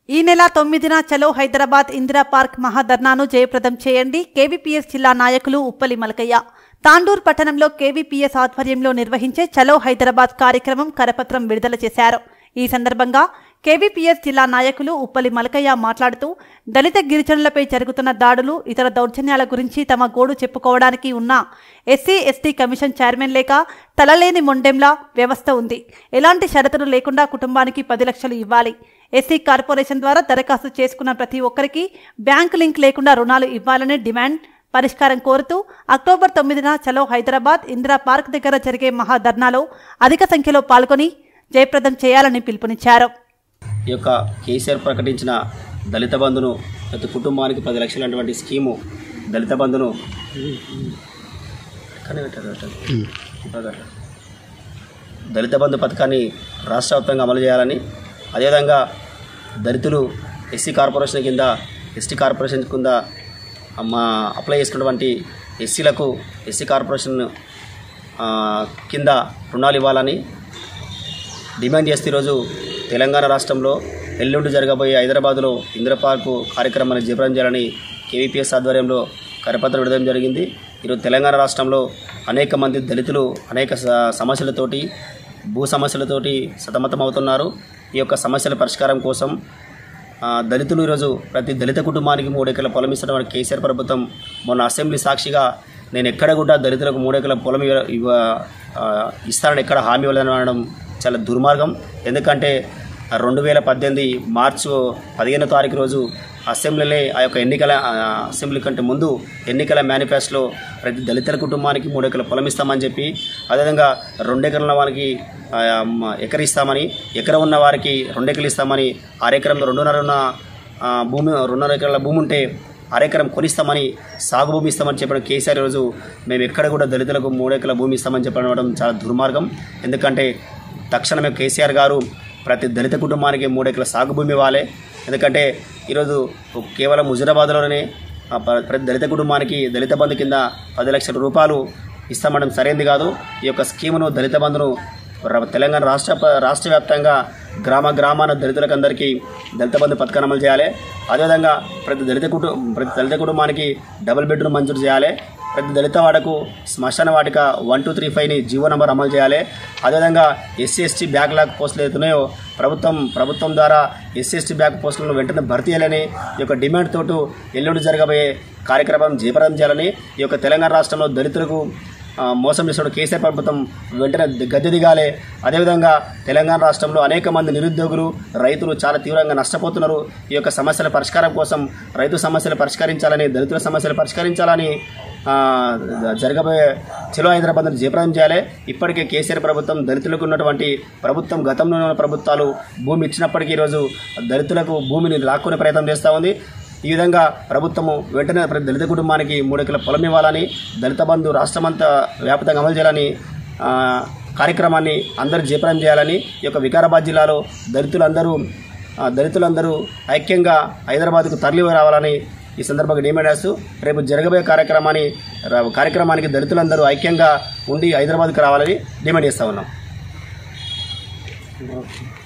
ఈ నెల తొమ్మిదిన చలో హైదరాబాద్ ఇందిరా పార్క్ మహాధర్నాను జయప్రదం చేయండి కేవీపీఎస్ జిల్లా నాయకులు ఉప్పలి మలకయ్య తాండూర్ పట్టణంలో కేవీపీఎస్ ఆధ్వర్యంలో నిర్వహించే చలో హైదరాబాద్ కార్యక్రమం కరపత్రం విడుదల చేశారు ఈ సందర్భంగా కేవీపీఎస్ జిల్లా నాయకులు ఉప్పలి మలకయ్య మాట్లాడుతూ దళిత గిరిజనులపై జరుగుతున్న దాడులు ఇతర దౌర్జన్యాల గురించి తమ గోడు చెప్పుకోవడానికి ఉన్న ఎస్సీ ఎస్టీ కమిషన్ చైర్మన్ లేక తలలేని మొండెంలా వ్యవస్థ ఉంది ఎలాంటి షరతులు లేకుండా కుటుంబానికి పది లక్షలు ఇవ్వాలి ఎస్సీ కార్పొరేషన్ ద్వారా దరఖాస్తు చేసుకున్న ప్రతి ఒక్కరికి బ్యాంకు లింక్ లేకుండా రుణాలు ఇవ్వాలనే డిమాండ్ పరిష్కారం కోరుతూ అక్టోబర్ తొమ్మిదిన చలో హైదరాబాద్ ఇందిరా పార్క్ దగ్గర జరిగే మహాధర్నాలో అధిక సంఖ్యలో పాల్గొని జయప్రదం చేయాలని పిలుపునిచ్చారు ఈ యొక్క కేసీఆర్ ప్రకటించిన దళిత బంధును ప్రతి కుటుంబానికి పది లక్షలు అటువంటి స్కీము దళిత బంధును కానీ పెట్టారు, పెట్టారు. పెట్టారు. దళిత బంధు పథకాన్ని రాష్ట్ర వ్యాప్తంగా అమలు చేయాలని అదేవిధంగా దళితులు ఎస్సీ కార్పొరేషన్ కింద ఎస్టీ కార్పొరేషన్ కింద మా అప్లై చేసుకున్నటువంటి ఎస్సీలకు ఎస్సీ కార్పొరేషన్ ఆ, కింద రుణాలు ఇవ్వాలని డిమాండ్ చేస్తే ఈరోజు తెలంగాణ రాష్ట్రంలో ఎల్లుండి జరగబోయే హైదరాబాద్లో ఇందిరా పార్కు కార్యక్రమాన్ని జయప్రదం చేయాలని కేవీపీఎస్ ఆధ్వర్యంలో కరపత్రం విడదం జరిగింది ఈరోజు తెలంగాణ రాష్ట్రంలో అనేక మంది దళితులు అనేక స- సమస్యలతోటి భూ సమస్యలతోటి సతమతమవుతున్నారు ఈ యొక్క సమస్యల పరిష్కారం కోసం ఆ, దళితులు ఈరోజు ప్రతి దళిత కుటుంబానికి మూడు ఎకరాల పొలం ఇస్తున్న కేసీఆర్ ప్రభుత్వం మొన్న అసెంబ్లీ సాక్షిగా నేను ఎక్కడ కూడా దళితులకు మూడు ఎకరాల పొలం ఇవ్వ ఇవ్వ- ఆ, ఇస్తానని ఎక్కడ హామీ ఇవ్వలేదని అనడం చాలా దుర్మార్గం ఎందుకంటే రెండు వేల పద్దెనిమిది మార్చి పదిహేనో తారీఖు రోజు అసెంబ్లీలో ఆ యొక్క ఎన్నికల ఆ, అసెంబ్లీ కంటే ముందు ఎన్నికల మేనిఫెస్టోలో ప్రతి దళితుల కుటుంబానికి మూడు ఎకరాల పొలం ఇస్తామని చెప్పి అదేవిధంగా రెండు ఎకరాల వారికి ఆ, మ- ఎకర ఇస్తామని ఎకరం ఉన్న వారికి రెండు ఎకరాలు ఇస్తామని అరెకరంలో రెండున్నర ఉన్న ఆ, భూమి రెండున్నర ఎకరాల భూమి ఉంటే అరెకరం కొనిస్తామని సాగు భూమి ఇస్తామని చెప్పిన కేసీఆర్ రోజు మేము ఎక్కడ కూడా దళితులకు మూడు ఎకరాల భూమి ఇస్తామని చెప్పడం చాలా దుర్మార్గం ఎందుకంటే తక్షణమే కేసీఆర్ గారు ప్రతి దళిత కుటుంబానికి మూడు ఎకరాల సాగు భూమి ఇవ్వాలి ఎందుకంటే ఈరోజు కేవలం హుజరాబాద్లోనే ఆ ప్ర- ప్రతి దళిత కుటుంబానికి దళిత బంధు కింద పది లక్షల రూపాయలు ఇస్తామనడం సరైనది కాదు ఈ యొక్క స్కీమును దళిత బంధును ర- తెలంగాణ రాష్ట్ర ప- రాష్ట్ర వ్యాప్తంగా గ్రామ గ్రామాన దళితులకు అందరికీ దళిత బంధు పథకాన్ని అమలు చేయాలి అదేవిధంగా ప్రతి దళిత కుటుంబం ప్రతి దళిత కుటుంబానికి డబుల్ బెడ్రూమ్ మంజూరు చేయాలి ప్రతి దళిత వాడకు శ్మశాన వాటిక వన్ టూ త్రీ ఫైవ్ని జీవో నంబర్ అమలు చేయాలి అదేవిధంగా ఎస్సీ ఎస్టీ బ్యాక్లాగ్ పోస్టులు అవుతున్నాయో ప్రభుత్వం ప్రభుత్వం ద్వారా ఎస్సీ ఎస్టీ బ్యాక్ పోస్టులను వెంటనే భర్తీ చేయాలని ఈ యొక్క డిమాండ్ తోటి ఎల్లుండి జరగబోయే కార్యక్రమం జయప్రదం చేయాలని ఈ యొక్క తెలంగాణ రాష్ట్రంలో దళితులకు ఆ, మోసం చేసిన కేసీఆర్ ప్రభుత్వం వెంటనే గద్దె దిగాలి అదేవిధంగా తెలంగాణ రాష్ట్రంలో అనేక మంది నిరుద్యోగులు రైతులు చాలా తీవ్రంగా నష్టపోతున్నారు ఈ యొక్క సమస్యల పరిష్కారం కోసం రైతు సమస్యలు పరిష్కరించాలని దళితుల సమస్యలు పరిష్కరించాలని ఆ, జరగబోయే చలో హైదరాబాద్ జయప్రదం చేయాలి ఇప్పటికే కేసీఆర్ ప్రభుత్వం దళితులకు ఉన్నటువంటి ప్రభుత్వం గతంలో ఉన్న ప్రభుత్వాలు భూమి ఇచ్చినప్పటికీ ఈరోజు దళితులకు భూమిని లాక్కునే ప్రయత్నం చేస్తూ ఉంది ఈ విధంగా ప్రభుత్వము వెంటనే ప్రతి దళిత కుటుంబానికి మూడు ఎకరాల పొలం ఇవ్వాలని దళిత బంధు రాష్ట్రమంతా వ్యాప్తంగా అమలు చేయాలని ఆ, కార్యక్రమాన్ని అందరూ జయప్రదం చేయాలని ఈ యొక్క వికారాబాద్ జిల్లాలో దళితులందరూ ఆ, దళితులందరూ ఐక్యంగా హైదరాబాద్కు తరలి రావాలని ఈ సందర్భంగా డిమాండ్ చేస్తూ రేపు జరగబోయే కార్యక్రమాన్ని రా- కార్యక్రమానికి దళితులందరూ ఐక్యంగా ఉండి హైదరాబాద్కు రావాలని డిమాండ్ చేస్తూ ఉన్నాం